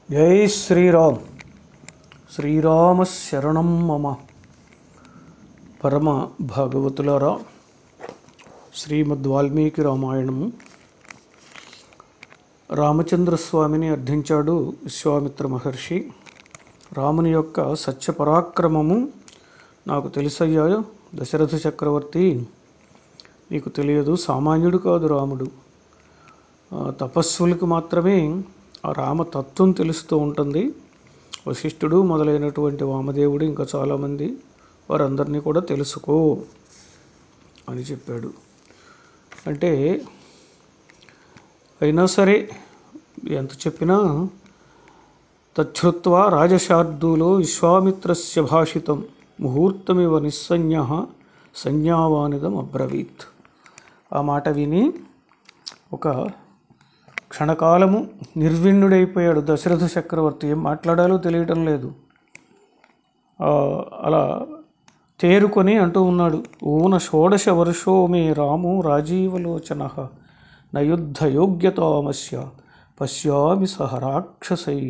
జై శ్రీరామ్ శ్రీరామ శరణం మమ పరమ భాగవతులారా శ్రీమద్ వాల్మీకి రామాయణము రామచంద్రస్వామిని అర్థించాడు విశ్వామిత్ర మహర్షి రాముని యొక్క సత్యపరాక్రమము నాకు తెలుసయ్యా దశరథ చక్రవర్తి నీకు తెలియదు సామాన్యుడు కాదు రాముడు ఆ, తపస్సులకు మాత్రమే ఆ రామతత్వం తెలుస్తూ ఉంటుంది వశిష్ఠుడు మొదలైనటువంటి వామదేవుడు ఇంకా చాలామంది వారందరినీ కూడా తెలుసుకో అని చెప్పాడు అంటే అయినా సరే ఎంత చెప్పినా తచ్చుత్వా రాజశార్దూలో విశ్వామిత్రస్య భాషితం ముహూర్తమివ నిస్సంజ్ఞ సంజ్ఞావానిదం అబ్రవీత్ ఆ మాట విని ఒక క్షణకాలము నిర్విణ్ణుడైపోయాడు దశరథ చక్రవర్తి ఏం మాట్లాడాలో తెలియటం లేదు ఆ, అలా తేరుకొని అంటూ ఉన్నాడు ఊన షోడశ వర్షో మే రాము రాజీవలోచన నయుద్ధ యోగ్యతామస్య పశ్యామి సహ రాక్షసై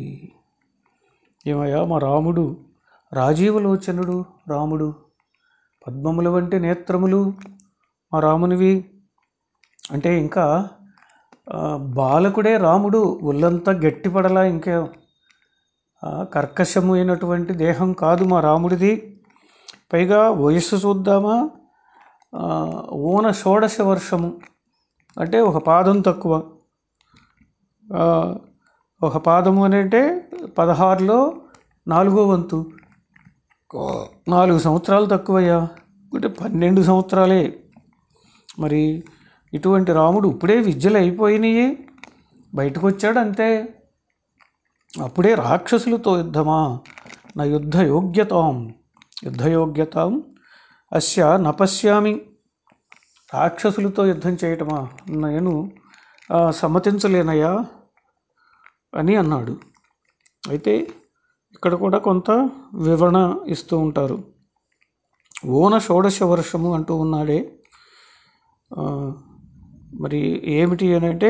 ఏమయ్యా మా రాముడు రాజీవలోచనుడు రాముడు పద్మముల వంటి నేత్రములు మా రామునివి అంటే ఇంకా ఆ, బాలకుడే రాముడు ఒళ్ళంతా గట్టిపడలా ఇంకే ఆ, కర్కశమైనటువంటి దేహం కాదు మా రాముడిది పైగా వయస్సు చూద్దామా ఆ, ఊన షోడశ వర్షము అంటే ఒక పాదం తక్కువ ఆ, ఒక పాదము అని అంటే పదహారులో నాలుగో వంతు నాలుగు సంవత్సరాలు తక్కువయ్యా అంటే పన్నెండు సంవత్సరాలే మరి ఇటువంటి రాముడు ఇప్పుడే విద్యలు అయిపోయినాయి బయటకు వచ్చాడు అంతే అప్పుడే రాక్షసులతో యుద్ధమా నా యుద్ధ యోగ్యతాం యుద్ధ యోగ్యతాం అస్య నపశ్యామి రాక్షసులతో యుద్ధం చేయటమా నేను ఆ, సమ్మతించలేనయ్యా అని అన్నాడు అయితే ఇక్కడ కూడా కొంత వివరణ ఇస్తూ ఉంటారు ఓన షోడశ వర్షము అంటూ ఉన్నాడే ఆ, మరి ఏమిటి అని అంటే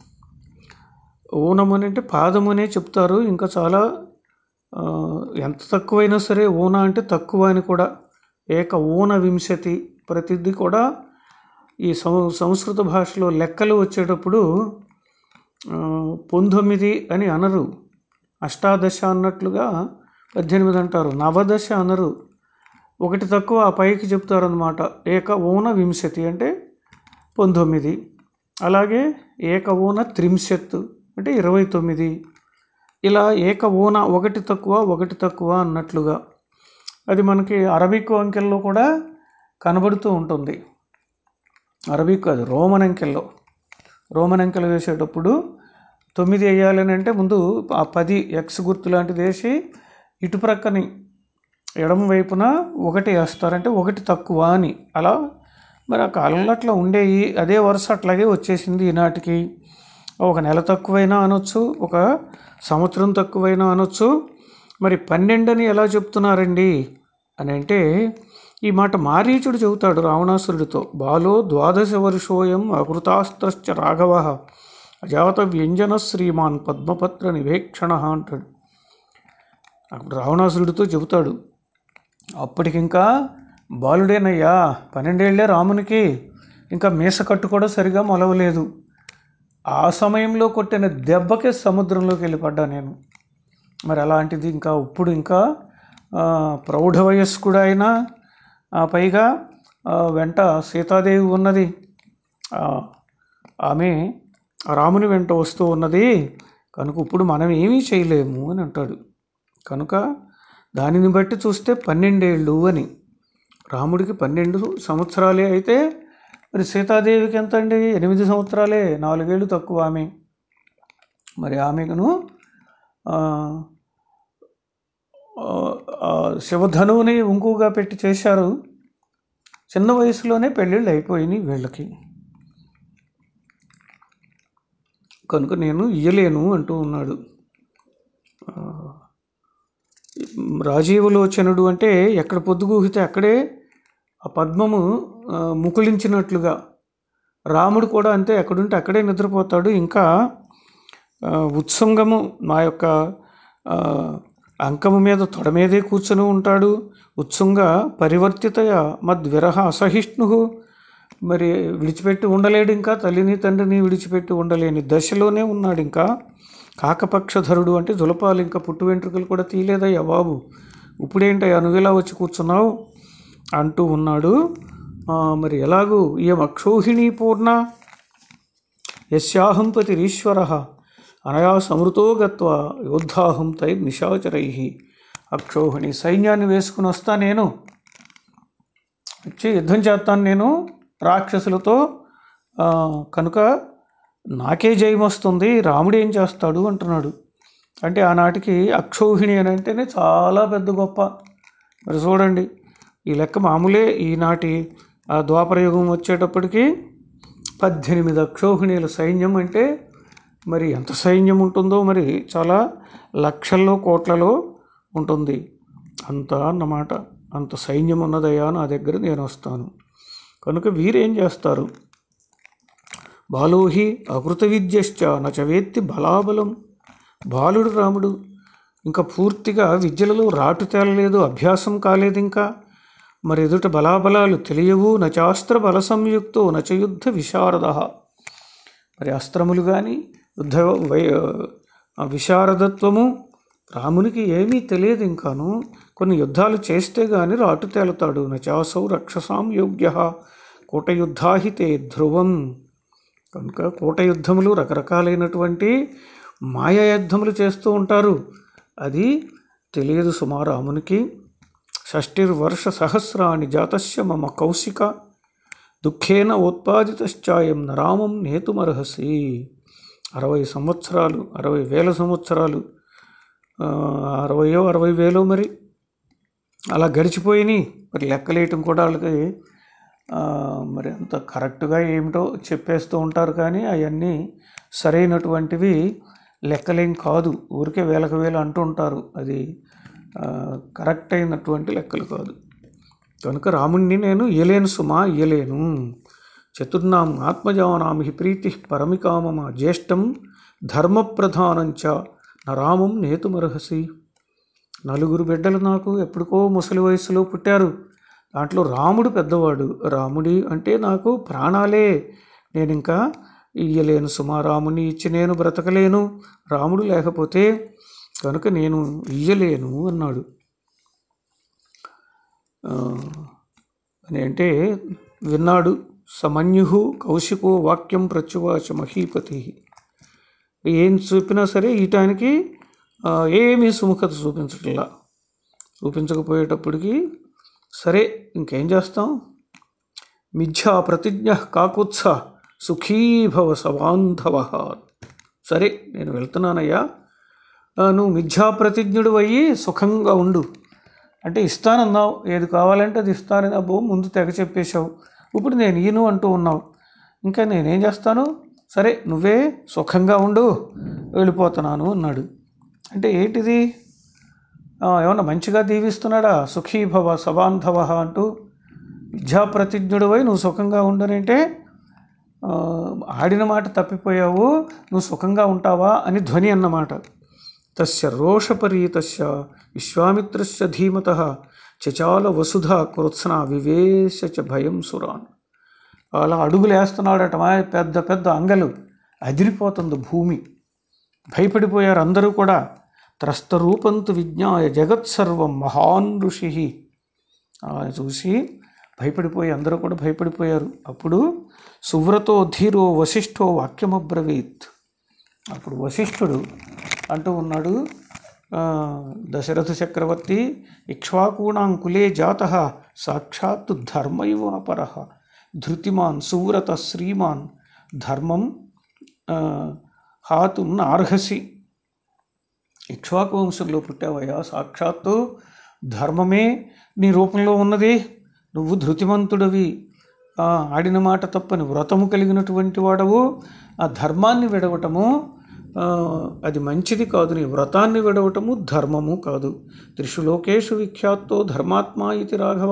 ఊనం అని అంటే పాదం అనే చెప్తారు ఇంకా చాలా ఆ, ఎంత తక్కువైనా సరే ఊన అంటే తక్కువ అని కూడా ఏక ఊన వింశతి ప్రతిదీ కూడా ఈ సం సంస్కృత భాషలో లెక్కలు వచ్చేటప్పుడు ఆ, పంతొమ్మిది అని అనరు అష్టాదశ అన్నట్లుగా పద్దెనిమిది అంటారు నవదశ అనరు ఒకటి తక్కువ ఆ పైకి చెప్తారనమాట ఏక ఊన వింశతి అంటే పంతొమ్మిది అలాగే ఏక ఊన త్రింశత్ అంటే ఇరవై తొమ్మిది ఇలా ఏక ఊన ఒకటి తక్కువ ఒకటి తక్కువ అన్నట్లుగా అది మనకి అరబిక్ అంకెల్లో కూడా కనబడుతూ ఉంటుంది అరబిక్ కాదు రోమన్ అంకెల్లో రోమన్ అంకెలు వేసేటప్పుడు తొమ్మిది వేయాలని అంటే ముందు ఆ పది ఎక్స్ గుర్తు లాంటిది వేసి ఇటు ప్రక్కని ఎడమ వైపున ఒకటి వేస్తారంటే ఒకటి తక్కువ అని అలా మరి ఆ కాలంలో అట్లా ఉండేవి అదే వరుస అట్లాగే వచ్చేసింది ఈనాటికి ఒక నెల తక్కువైనా అనొచ్చు ఒక సంవత్సరం తక్కువైనా అనొచ్చు మరి పన్నెండని ఎలా చెప్తున్నారండి అని అంటే ఈ మాట మారీచుడు చెబుతాడు రావణాసురుడితో బాలో ద్వాదశ వర్షోయం అకృతాస్త్రశ్చ రాఘవ అజాత వ్యంజన శ్రీమాన్ పద్మపత్ర నివేక్షణ అంటాడు అప్పుడు రావణాసురుడితో చెబుతాడు అప్పటికింకా బాలుడేనయ్యా పన్నెండేళ్లే రామునికి ఇంకా మీస కట్టు కూడా సరిగా మొలవలేదు ఆ సమయంలో కొట్టిన దెబ్బకే సముద్రంలోకి వెళ్ళిపడ్డా నేను మరి అలాంటిది ఇంకా ఇప్పుడు ఇంకా ఆ, ప్రౌఢ వయస్కుడు అయినా ఆ, పైగా ఆ, వెంట సీతాదేవి ఉన్నది ఆ, ఆమె ఆ రాముని వెంట వస్తూ ఉన్నది కనుక ఇప్పుడు మనం ఏమీ చేయలేము అని అంటాడు కనుక దానిని బట్టి చూస్తే పన్నెండేళ్ళు అని రాముడికి పన్నెండు సంవత్సరాలే అయితే మరి సీతాదేవికి ఎంత అండి ఎనిమిది సంవత్సరాలే నాలుగేళ్ళు తక్కువ ఆమె మరి ఆమెను ఆ, ఆ, ఆ శివధనువుని ఉంకుగా పెట్టి చేశారు చిన్న వయసులోనే పెళ్ళిళ్ళు అయిపోయినాయి వీళ్ళకి కనుక నేను ఇయ్యలేను అంటూ ఉన్నాడు ఆ, రాజీవలోచనుడు అంటే ఎక్కడ పొద్దుగూహితే అక్కడే ఆ పద్మము ఆ, ముకుళించినట్లుగా రాముడు కూడా అంతే ఎక్కడుంటే అక్కడే నిద్రపోతాడు ఇంకా ఆ, ఉత్సంగము మా యొక్క ఆ, అంకము మీద తొడ మీదే కూర్చొని ఉంటాడు ఉత్సంగ పరివర్తితయ మద్విరహ అసహిష్ణు మరి విడిచిపెట్టి ఉండలేడు ఇంకా తల్లిని తండ్రిని విడిచిపెట్టి ఉండలేని దశలోనే ఉన్నాడు ఇంకా కాకపక్షధరుడు అంటే జులపాలు ఇంకా పుట్టు వెంట్రుకలు కూడా తీయలేదయ్యా బాబు ఇప్పుడేంటయ్యా నువ్వు ఇలా వచ్చి కూర్చున్నావు అంటూ ఉన్నాడు ఆ, మరి ఎలాగూ ఇయం అక్షోహిణీ పూర్ణ యస్యాహం పతిరీశ్వర అనయా సమృతో గత్వా యోద్ధాహం తై నిశాచరై అక్షోహిణి సైన్యాన్ని వేసుకుని వస్తా నేను వచ్చి యుద్ధం చేస్తాను నేను రాక్షసులతో ఆ, కనుక నాకే జయం వస్తుంది రాముడు ఏం చేస్తాడు అంటున్నాడు అంటే ఆనాటికి అక్షౌహిణి అని అంటేనే చాలా పెద్ద గొప్ప మరి చూడండి ఈ లెక్క మామూలే ఈనాటి ఆ ద్వాపరయుగం వచ్చేటప్పటికి పద్దెనిమిది అక్షౌహిణీల సైన్యం అంటే మరి ఎంత సైన్యం ఉంటుందో మరి చాలా లక్షల్లో కోట్లలో ఉంటుంది అంత అన్నమాట అంత సైన్యం ఉన్నదయ్యా నా దగ్గర నేను వస్తాను కనుక వీరేం చేస్తారు బాలోహి అకృత విద్యశ్చ నచవేత్తి బలాబలం బాలుడు రాముడు ఇంకా పూర్తిగా విద్యలలో రాటు తేలలేదు అభ్యాసం కాలేదు ఇంకా మరి ఎదుట బలాబలాలు తెలియవు నచాస్త్ర బల సంయుక్తో నచ యుద్ధ విశారద మరి అస్త్రములు కానీ యుద్ధ వై ఆ విశారదత్వము రామునికి ఏమీ తెలియదు ఇంకాను కొన్ని యుద్ధాలు చేస్తే గాని రాటు తేలుతాడు నచాసౌ రక్షసాం యోగ్య కూటయుద్ధాహితే ధ్రువం కనుక కూట యుద్ధములు రకరకాలైనటువంటి మాయా యుద్ధములు చేస్తూ ఉంటారు అది తెలియదు సుమారామునికి షష్టిర్వర్ష సహస్రాణి జాతస్య మమ కౌశిక దుఃఖేన ఉత్పాదితశ్చాయం నరామం నేతుమర్హసి అరవై సంవత్సరాలు అరవై వేల సంవత్సరాలు ఆ, అరవయో అరవై వేలో మరి అలా గడిచిపోయినాయి మరి లెక్కలేయటం కూడా వాళ్ళకి ఆ, మరి అంత కరెక్ట్గా ఏమిటో చెప్పేస్తూ ఉంటారు కానీ అవన్నీ సరైనటువంటివి లెక్కలేం కాదు ఊరికే వేలకు వేలు అంటూ ఉంటారు అది ఆ, కరెక్ట్ అయినటువంటి లెక్కలు కాదు కనుక రాముణ్ణి నేను ఇయలేను సుమా ఇయలేను చతుర్నాం ఆత్మజానాం హి ప్రీతి పరమికామమ జ్యేష్టం ధర్మప్రధానంచ నరామం నేతుమర్హసి నలుగురు బిడ్డలు నాకు ఎప్పటికో ముసలి వయసులో పుట్టారు దాంట్లో రాముడు పెద్దవాడు రాముడి అంటే నాకు ప్రాణాలే నేను ఇంకా ఇయ్యలేను సుమా రాముని ఇచ్చి నేను బ్రతకలేను రాముడు లేకపోతే కనుక నేను ఇయ్యలేను అన్నాడు ఆ, అని అంటే విన్నాడు సమన్యు కౌశికో వాక్యం ప్రత్యువాచ మహీపతి ఏం చెప్పినా సరే ఈటానికి ఆ, ఏమీ సుముఖత చూపించట్లా చూపించకపోయేటప్పటికి సరే ఇంకేం చేస్తాం మిథ్యా ప్రతిజ్ఞ కాకుత్స సుఖీభవ సబాంధవ సరే నేను వెళ్తున్నానయ్యా ఆ, నువ్వు మిథ్యా ప్రతిజ్ఞుడు అయ్యి సుఖంగా ఉండు అంటే ఇస్తానన్నావు ఏది కావాలంటే అది ఇస్తానని అబ్బో ముందు తెగ చెప్పేశావు ఇప్పుడు నేను ఈను అంటూ ఉన్నావు ఇంకా నేనేం చేస్తాను సరే నువ్వే సుఖంగా ఉండు వెళ్ళిపోతున్నాను అన్నాడు అంటే ఏంటిది ఆ, ఏమన్నా మంచిగా దీవిస్తున్నాడా సుఖీభవ సబాంధవ అంటూ విద్యాప్రతిజ్ఞుడివై నువ్వు సుఖంగా ఉండనంటే ఆ, ఆడిన మాట తప్పిపోయావు నువ్వు సుఖంగా ఉంటావా అని ధ్వని అన్నమాట తస్య రోషపరీతస్య విశ్వామిత్రస్య ధీమత చచాల వసుధ కృత్స్న వివేశ చ భయం సురాన్ అలా అడుగులు వేస్తున్నాడట మా పెద్ద పెద్ద అంగలు అదిరిపోతుంది భూమి భయపడిపోయారు అందరూ కూడా త్రస్తరూపంతు విజ్ఞాయ జగత్సర్వం మహాన్ ఋషి అలా చూసి భయపడిపోయి అందరూ కూడా భయపడిపోయారు అప్పుడు సువ్రతో ధీరో వశిష్ఠో వాక్యమబ్రవీత్ అప్పుడు వశిష్ఠుడు అంటూ ఉన్నాడు ఆ, దశరథ చక్రవర్తి ఇక్ష్వాకూణాం కులే జాత సాక్షాత్ ధర్మైవాపర ధృతిమాన్ సువ్రత శ్రీమాన్ ధర్మం ఆ, హాతుం నార్హసి ఇక్ష్వాకు వంశంలో పుట్టావయ్యా సాక్షాత్తు ధర్మమే నీ రూపంలో ఉన్నది నువ్వు ధృతిమంతుడివి ఆ, ఆడిన మాట తప్పని వ్రతము కలిగినటువంటి వాడవు ఆ ధర్మాన్ని విడవటము ఆ, అది మంచిది కాదు నీ వ్రతాన్ని విడవటము ధర్మము కాదు త్రిషు లోకేషు విఖ్యాత్తో ధర్మాత్మా ఇది రాఘవ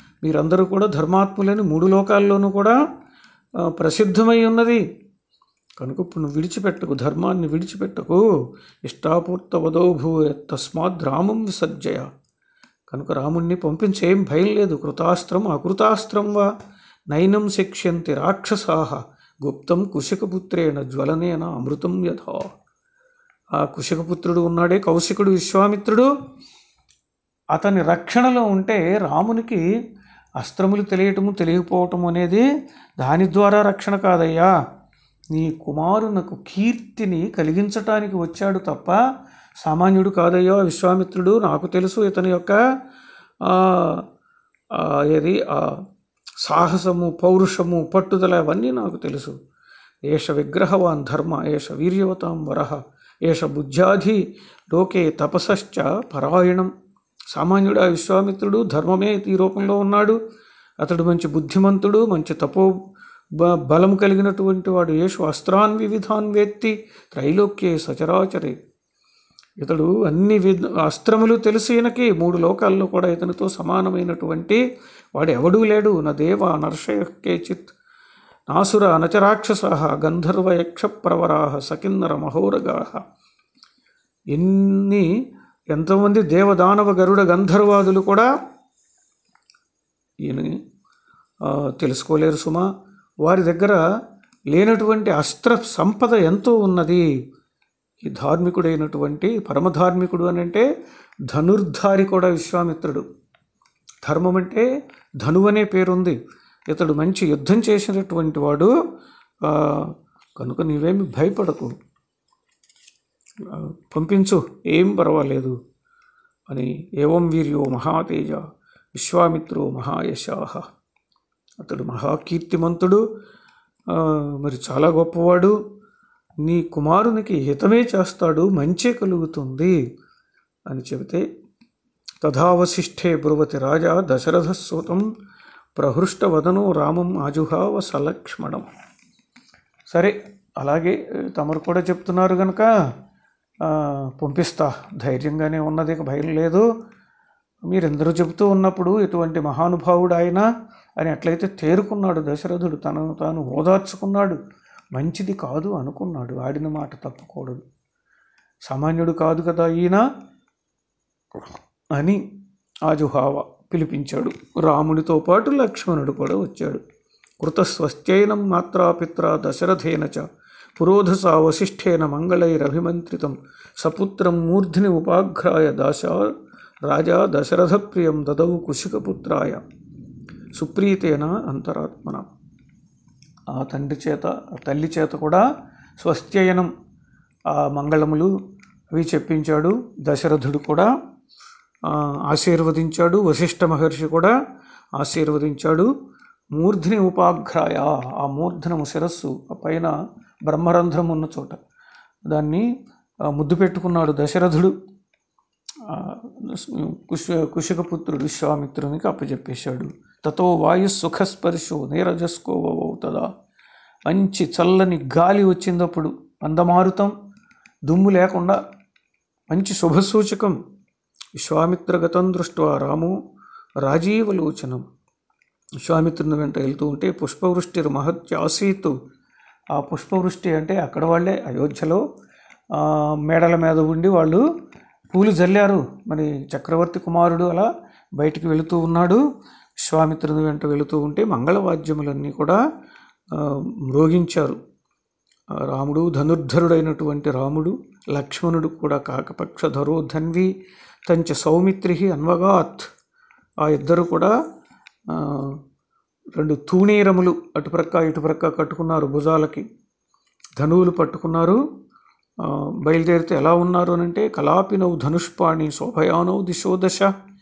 మీరందరూ కూడా ధర్మాత్ములని మూడు లోకాల్లోనూ కూడా ఆ, ప్రసిద్ధమై ఉన్నది కనుక ఇప్పుడు నువ్వు విడిచిపెట్టకు ధర్మాన్ని విడిచిపెట్టకు ఇష్టాపూర్తవదో భూ తస్మాత్ రామం విసర్జయ కనుక రాముణ్ణి పంపించి ఏం భయం లేదు కృతాస్త్రం అకృతాస్త్రం వా నైనం శిక్ష్యంతి రాక్షసాహ గుప్తం కుశికపుత్రేణ జ్వలనేన అమృతం యథా ఆ కుశికపుత్రుడు ఉన్నాడే కౌశికుడు విశ్వామిత్రుడు అతని రక్షణలో ఉంటే రామునికి అస్త్రములు తెలియటము తెలియకపోవటం అనేది దాని ద్వారా రక్షణ కాదయ్యా నీ కుమారునకు కీర్తిని కలిగించటానికి వచ్చాడు తప్ప సామాన్యుడు కాదయ్యా విశ్వామిత్రుడు నాకు తెలుసు ఇతని యొక్క ఆ, ఆ, ఏది ఆ సాహసము పౌరుషము పట్టుదల అవన్నీ నాకు తెలుసు ఏష విగ్రహవాన్ ధర్మ ఏష వీర్యవతాం వరహ ఏష బుద్ధ్యాధి లోకే తపసశ్చ పరాయణం సామాన్యుడు ఆ విశ్వామిత్రుడు ధర్మమే ఈ రూపంలో ఉన్నాడు అతడు మంచి బుద్ధిమంతుడు మంచి తపో బ బలం కలిగినటువంటి వాడు యేషు అస్త్రాన్ వివిధాన్ వేత్తి త్రైలోక్యే సచరాచరే ఇతడు అన్ని విధ అస్త్రములు తెలుసు ఈయనకి మూడు లోకాల్లో కూడా ఇతనితో సమానమైనటువంటి వాడు ఎవడూ లేడు నా దేవ నర్షయ కేచిత్ నాసుర నచరాక్షస గంధర్వ యక్ష ప్రవరా సకిన్నర మహోరగా ఎన్ని ఎంతోమంది దేవదానవ గరుడ గంధర్వాదులు కూడా ఈయన ఆ, తెలుసుకోలేరు సుమా వారి దగ్గర లేనటువంటి అస్త్ర సంపద ఎంతో ఉన్నది ఈ ధార్మికుడైనటువంటి పరమధార్మికుడు అని అంటే ధనుర్ధారి కూడా విశ్వామిత్రుడు ధర్మం అంటే ధనువు అనే పేరుంది ఇతడు మంచి యుద్ధం చేసినటువంటి వాడు ఆ, కనుక నీవేమి భయపడకు ఆ, పంపించు ఏం పర్వాలేదు అని ఏవం వీర్యో మహాతేజ విశ్వామిత్రో మహాయశాహ అతడు మహాకీర్తిమంతుడు ఆ, మరి చాలా గొప్పవాడు నీ కుమారునికి హితమే చేస్తాడు మంచే కలుగుతుంది అని చెబితే తథావశిష్ఠే బ్రువతి రాజా దశరథ సూతం ప్రహృష్టవదనో రామం ఆజుహావ సలక్ష్మణం సరే అలాగే తమరు కూడా చెప్తున్నారు కనుక ఆ, పంపిస్తా ధైర్యంగానే ఉన్నది ఇక భయం లేదు మీరెందరూ చెబుతూ ఉన్నప్పుడు ఇటువంటి మహానుభావుడు ఆయన అని ఎట్లయితే తేరుకున్నాడు దశరథుడు తనను తాను ఓదార్చుకున్నాడు మంచిది కాదు అనుకున్నాడు ఆడిన మాట తప్పకూడదు సామాన్యుడు కాదు కదా ఈయన అని ఆజుహావ పిలిపించాడు రామునితో పాటు లక్ష్మణుడు కూడా వచ్చాడు కృతస్వస్త్యైనం మాత్రా పిత్ర దశరథేన చ పురోధసా వశిష్ఠేన మంగళైరభిమంత్రితం సపుత్రం మూర్ధిని ఉపాఘ్రాయ దాశ రాజా దశరథ ప్రియం దదౌ కుశికపుత్రాయ సుప్రీతేన అంతరాత్మన ఆ తండ్రి చేత ఆ తల్లి చేత కూడా స్వస్త్యయనం ఆ మంగళములు అవి చెప్పించాడు దశరథుడు కూడా ఆ, ఆశీర్వదించాడు వశిష్ఠ మహర్షి కూడా ఆశీర్వదించాడు మూర్ధిని ఉపాఘ్రాయ ఆ మూర్ధనము శిరస్సు ఆ పైన బ్రహ్మరంధ్రం ఉన్న చోట దాన్ని ఆ, ముద్దు పెట్టుకున్నాడు దశరథుడు ఆ, కుశ కుశికపుత్రుడు విశ్వామిత్రునికి అప్పచెప్పేశాడు తతో వాయు సుఖస్పర్శో నీరజస్కోవో తదా మంచి చల్లని గాలి వచ్చిందప్పుడు అందమారుతం దుమ్ము లేకుండా మంచి శుభసూచకం విశ్వామిత్రగతం దృష్ట్వా రాము రాజీవలోచనం విశ్వామిత్రుని వెంట వెళ్తూ ఉంటే పుష్పవృష్టి మహత్యాసీతు ఆ పుష్పవృష్టి అంటే అక్కడ వాళ్ళే అయోధ్యలో ఆ, మేడల మీద ఉండి వాళ్ళు పూలు జల్లారు మరి చక్రవర్తి కుమారుడు అలా బయటికి వెళుతూ ఉన్నాడు విశ్వామిత్రుని వెంట వెళుతూ ఉంటే మంగళవాద్యములన్నీ కూడా ఆ, మ్రోగించారు ఆ, రాముడు ధనుర్ధరుడైనటువంటి రాముడు లక్ష్మణుడు కూడా కాకపక్షధరో ధన్వి తంచ సౌమిత్రి అన్వగాత్ ఆ ఇద్దరు కూడా ఆ, రెండు తూణీరములు అటుప్రక్క ఇటుప్రక్క కట్టుకున్నారు భుజాలకి ధనువులు పట్టుకున్నారు ఆ, బయలుదేరితే ఎలా ఉన్నారు అని అంటే కలాపినవు ధనుష్పాణి శోభయానవు దిశో దశ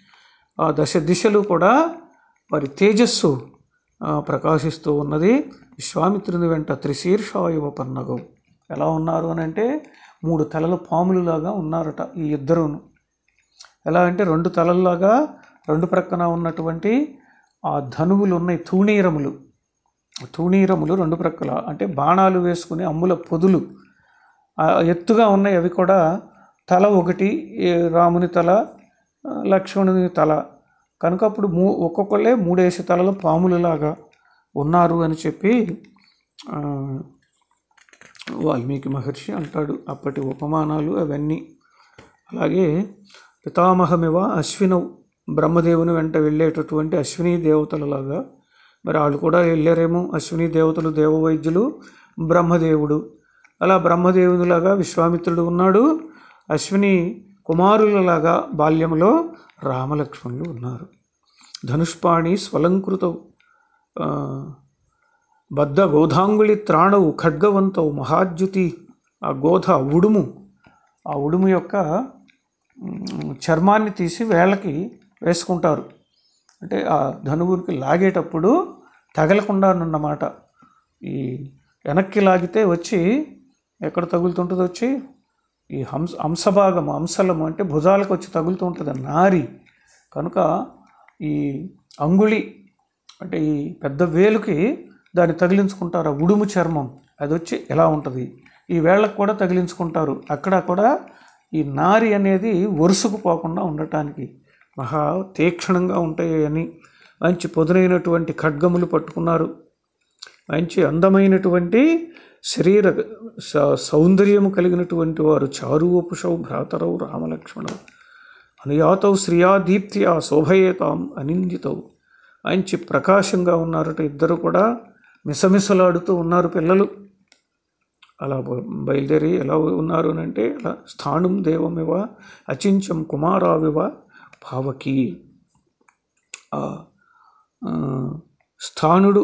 ఆ దశ దిశలు కూడా వారి తేజస్సు ఆ, ప్రకాశిస్తూ ఉన్నది విశ్వామిత్రుని వెంట త్రిశీర్షాయువ పన్నగవు ఎలా ఉన్నారు అని అంటే మూడు తలల పాములులాగా ఉన్నారట ఈ ఇద్దరును ఎలా అంటే రెండు తలల్లాగా రెండు ప్రక్కన ఉన్నటువంటి ఆ ధనువులు ఉన్నాయి తూణీరములు తూణీరములు రెండు ప్రక్కల అంటే బాణాలు వేసుకుని అమ్ముల పొదులు ఆ ఎత్తుగా ఉన్నాయి అవి కూడా తల ఒకటి ఈ రాముని తల ఆ, లక్ష్మణుని తల కనుక అప్పుడు మూ ఒక్కొక్కళ్ళే మూడేసి తలల పాములలాగా ఉన్నారు అని చెప్పి ఆ, వాల్మీకి మహర్షి అంటాడు అప్పటి ఉపమానాలు అవన్నీ అలాగే పితామహమివ అశ్వినవ్ బ్రహ్మదేవుని వెంట వెళ్ళేటటువంటి అశ్విని దేవతలలాగా మరి వాళ్ళు కూడా వెళ్ళారేమో అశ్విని దేవతలు దేవవైద్యులు బ్రహ్మదేవుడు అలా బ్రహ్మదేవునిలాగా విశ్వామిత్రుడు ఉన్నాడు అశ్విని కుమారులలాగా బాల్యంలో రామలక్ష్మణులు ఉన్నారు ధనుష్పాణి స్వలంకృతవు ఆ, బద్ధ గోధాంగుళి త్రాణవు ఖడ్గవంతవు మహాద్యుతి ఆ గోధ ఉడుము ఆ ఉడుము యొక్క మ్, చర్మాన్ని తీసి వేళ్ళకి వేసుకుంటారు అంటే ఆ ధనువుకి లాగేటప్పుడు తగలకుండా అన్నమాట ఈ వెనక్కి లాగితే వచ్చి ఎక్కడ తగులుతుంటుంది వచ్చి ఈ హంస హంసభాగం హంసలము అంటే భుజాలకు వచ్చి తగులుతూ ఉంటుంది నారి కనుక ఈ అంగుళి అంటే ఈ పెద్ద వేలుకి దాన్ని తగిలించుకుంటారు ఆ ఉడుము చర్మం అది వచ్చి ఎలా ఉంటుంది ఈ వేళ్ళకు కూడా తగిలించుకుంటారు అక్కడ కూడా ఈ నారి అనేది వరుసకు పోకుండా ఉండటానికి మహా తీక్షణంగా ఉంటాయి అని మంచి పొదునైనటువంటి ఖడ్గములు పట్టుకున్నారు మంచి అందమైనటువంటి శరీర స- సౌందర్యము కలిగినటువంటి వారు చారువపుషౌ భ్రాతరవు రామలక్ష్మణవు అనుయాతవు శ్రియా దీప్తియా శోభయేతాం అనిందితవు మంచి ప్రకాశంగా ఉన్నారట ఇద్దరు కూడా మిసమిసలాడుతూ ఉన్నారు పిల్లలు అలా బ- బయలుదేరి ఎలా ఉన్నారు అని అంటే అలా స్థాణుం దేవమివ అచించం కుమారావివ భావకి ఆ, ఆ, స్థానుడు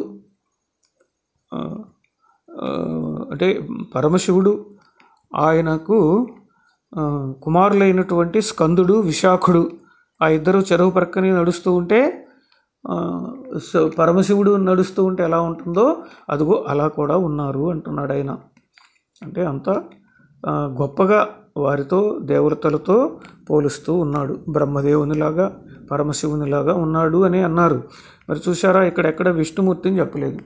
ఆ, ఆ, అంటే పరమశివుడు ఆయనకు ఆ, కుమారులైనటువంటి స్కందుడు విశాఖుడు ఆ ఇద్దరు చెరువు ప్రక్కనే నడుస్తూ ఉంటే ఆ, స- పరమశివుడు నడుస్తూ ఉంటే ఎలా ఉంటుందో అదిగో అలా కూడా ఉన్నారు అంటున్నాడు ఆయన అంటే అంత ఆ, గొప్పగా వారితో దేవతలతో పోలుస్తూ ఉన్నాడు బ్రహ్మదేవునిలాగా పరమశివునిలాగా ఉన్నాడు అని అన్నారు మరి చూసారా ఇక్కడెక్కడ విష్ణుమూర్తిని చెప్పలేదు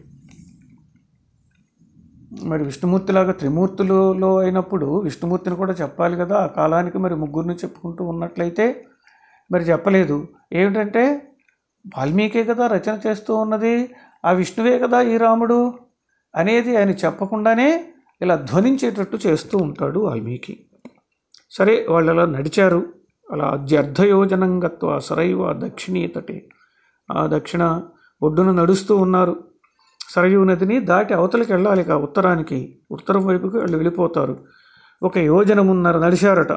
మరి విష్ణుమూర్తిలాగా త్రిమూర్తులలో అయినప్పుడు విష్ణుమూర్తిని కూడా చెప్పాలి కదా ఆ కాలానికి మరి ముగ్గురిని చెప్పుకుంటూ ఉన్నట్లయితే మరి చెప్పలేదు ఏమిటంటే వాల్మీకే కదా రచన చేస్తూ ఉన్నది ఆ విష్ణువే కదా ఈ రాముడు అనేది ఆయన చెప్పకుండానే ఇలా ధ్వనించేటట్టు చేస్తూ ఉంటాడు వాల్మీకి సరే వాళ్ళు అలా నడిచారు అలా అర్ధయోజనం గత్వ సరైవ దక్షిణీతటే ఆ దక్షిణ ఒడ్డున నడుస్తూ ఉన్నారు సరయూ నదిని దాటి అవతలికి వెళ్ళాలి ఇక ఉత్తరానికి ఉత్తరం వైపుకి వాళ్ళు వెళ్ళిపోతారు ఒక యోజనమున్నర నడిచారట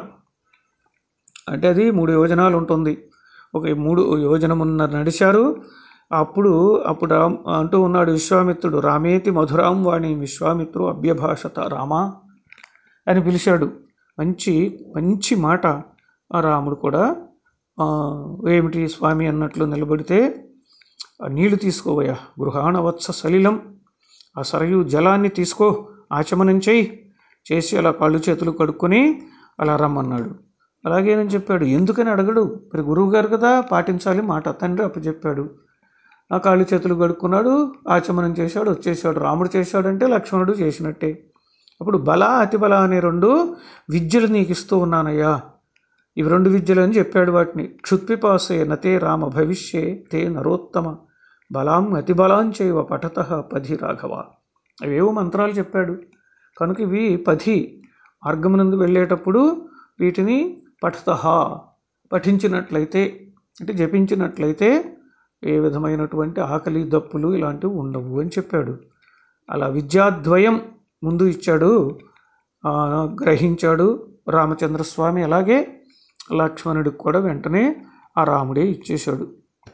అంటే అది మూడు యోజనాలు ఉంటుంది ఒక మూడు యోజనమున్నర నడిచారు అప్పుడు అప్పుడు రామ్ అంటూ ఉన్నాడు విశ్వామిత్రుడు రామేతి మధురాం వాణి విశ్వామిత్రు అభ్యభాషత రామా అని పిలిచాడు మంచి మంచి మాట ఆ రాముడు కూడా ఆ, ఏమిటి స్వామి అన్నట్లు నిలబడితే ఆ నీళ్లు తీసుకోవయ్యా గృహాణవత్స సలిలం ఆ సరయు జలాన్ని తీసుకో ఆచమనం చేయి చేసి అలా కాళ్ళు చేతులు కడుక్కొని అలా రమ్మన్నాడు అలాగేనని చెప్పాడు ఎందుకని అడగడు మరి గురువు గారు కదా పాటించాలి మాట తండ్రి అప్పు చెప్పాడు ఆ కాళ్ళు చేతులు కడుక్కున్నాడు ఆచమనం చేశాడు వచ్చేసాడు రాముడు చేశాడంటే లక్ష్మణుడు చేసినట్టే అప్పుడు బల అతిబల అనే రెండు విద్యలు నీకు ఇస్తూ ఉన్నానయ్యా ఇవి రెండు విద్యలు అని చెప్పాడు వాటిని క్షుత్పిపాసే నతే రామ భవిష్యే తే నరోత్తమ బలాం అతిబలాం చేయవ పఠత పధి రాఘవ అవేవో మంత్రాలు చెప్పాడు కనుక ఇవి పధి మార్గమునందు వెళ్ళేటప్పుడు వీటిని పఠత పఠించినట్లయితే అంటే జపించినట్లయితే ఏ విధమైనటువంటి ఆకలి దప్పులు ఇలాంటివి ఉండవు అని చెప్పాడు అలా విద్యాద్వయం ముందు ఇచ్చాడు ఆ, గ్రహించాడు రామచంద్రస్వామి అలాగే లక్ష్మణుడికి కూడా వెంటనే ఆ రాముడే ఇచ్చేశాడు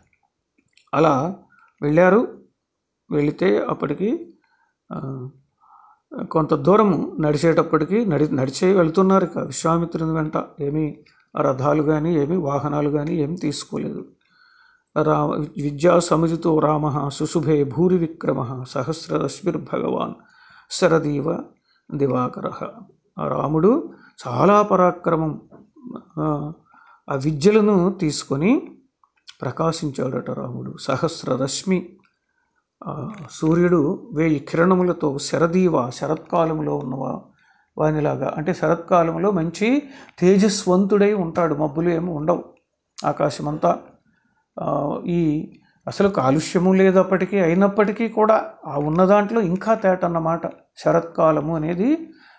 అలా వెళ్ళారు వెళితే అప్పటికి ఆ, కొంత దూరం నడిచేటప్పటికి నడి నడిచే వెళ్తున్నారు ఇక విశ్వామిత్రుని వెంట ఏమీ రథాలు కానీ ఏమీ వాహనాలు కానీ ఏమీ తీసుకోలేదు రా విద్యా సముజితో రామ సుశుభే భూరి విక్రమ సహస్రరశ్మిర్భగవాన్ శరదీవ దివాకర ఆ రాముడు చాలా పరాక్రమం ఆ, ఆ విద్యలను తీసుకొని ప్రకాశించాడట రాముడు సహస్ర రశ్మి ఆ, సూర్యుడు వేయి కిరణములతో శరదీవ శరత్కాలంలో ఉన్నవా వానిలాగా అంటే శరత్కాలంలో మంచి తేజస్వంతుడై ఉంటాడు మబ్బులు ఏమి ఉండవు ఆకాశమంతా ఆ, ఈ అసలు కాలుష్యము లేదప్పటికీ అయినప్పటికీ కూడా ఆ ఉన్న దాంట్లో ఇంకా తేట అన్నమాట శరత్కాలము అనేది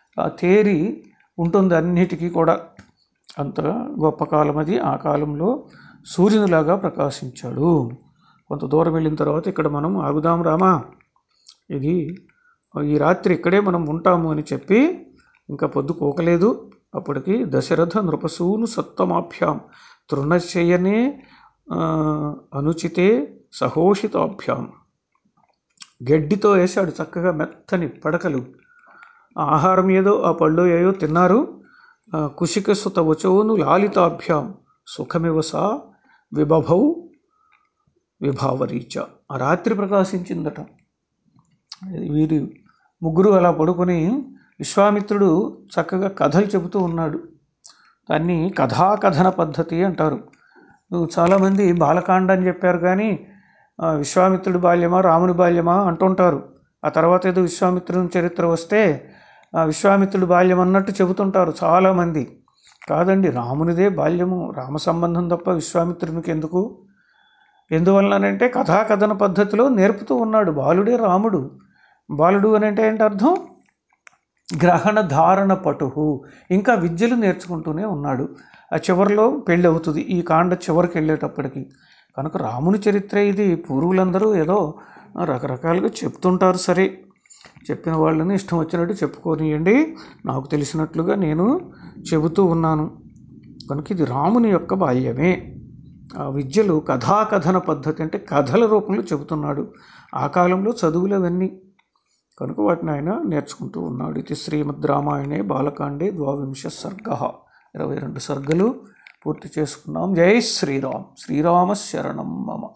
ఆ తేరి ఉంటుంది అన్నిటికీ కూడా అంత గొప్ప కాలం అది ఆ కాలంలో సూర్యునిలాగా ప్రకాశించాడు కొంత దూరం వెళ్ళిన తర్వాత ఇక్కడ మనం ఆగుదాం రామా ఇది ఈ రాత్రి ఇక్కడే మనం ఉంటాము అని చెప్పి ఇంకా పొద్దు కోకలేదు అప్పటికి దశరథ నృపసూను సత్తమాభ్యాం తృణశయనే ఆ, అనుచితే సహోషితాభ్యాం గడ్డితో వేశాడు చక్కగా మెత్తని పడకలు ఆ ఆహారం ఏదో ఆ పళ్ళు ఏయో తిన్నారు ఆ, కుశిక సుత వచోను లాలితాభ్యాం సుఖమివ సా విభభౌ విభావరీచ ఆ రాత్రి ప్రకాశించిందట వీరి ముగ్గురు అలా పడుకొని విశ్వామిత్రుడు చక్కగా కథలు చెబుతూ ఉన్నాడు దాన్ని కథాకథన పద్ధతి అంటారు నువ్వు చాలామంది బాలకాండ అని చెప్పారు కానీ ఆ, విశ్వామిత్రుడి బాల్యమా రాముని బాల్యమా అంటుంటారు ఆ తర్వాత ఏదో విశ్వామిత్రుని చరిత్ర వస్తే ఆ విశ్వామిత్రుడి బాల్యం అన్నట్టు చెబుతుంటారు చాలామంది కాదండి రామునిదే బాల్యము రామ సంబంధం తప్ప విశ్వామిత్రునికి ఎందుకు ఎందువలనంటే కథాకథన పద్ధతిలో నేర్పుతూ ఉన్నాడు బాలుడే రాముడు బాలుడు అని అంటే ఏంటి అర్థం గ్రహణ ధారణ పటుహు ఇంకా విద్యలు నేర్చుకుంటూనే ఉన్నాడు ఆ చివరిలో పెళ్ళి అవుతుంది ఈ కాండ చివరికి వెళ్ళేటప్పటికి కనుక రాముని చరిత్ర ఇది పూర్వులందరూ ఏదో రకరకాలుగా చెప్తుంటారు సరే చెప్పిన వాళ్ళని ఇష్టం వచ్చినట్టు చెప్పుకోనియండి నాకు తెలిసినట్లుగా నేను చెబుతూ ఉన్నాను కనుక ఇది రాముని యొక్క బాల్యమే ఆ విద్యలు కథాకథన పద్ధతి అంటే కథల రూపంలో చెబుతున్నాడు ఆ కాలంలో చదువులు అవన్నీ కనుక వాటిని ఆయన నేర్చుకుంటూ ఉన్నాడు ఇది శ్రీమద్ రామాయణే బాలకాండే ద్వావింశ సర్గ ఇరవై రెండు సర్గలు పూర్తి చేసుకున్నాం జై శ్రీరామ్ శ్రీరామ శరణం మమ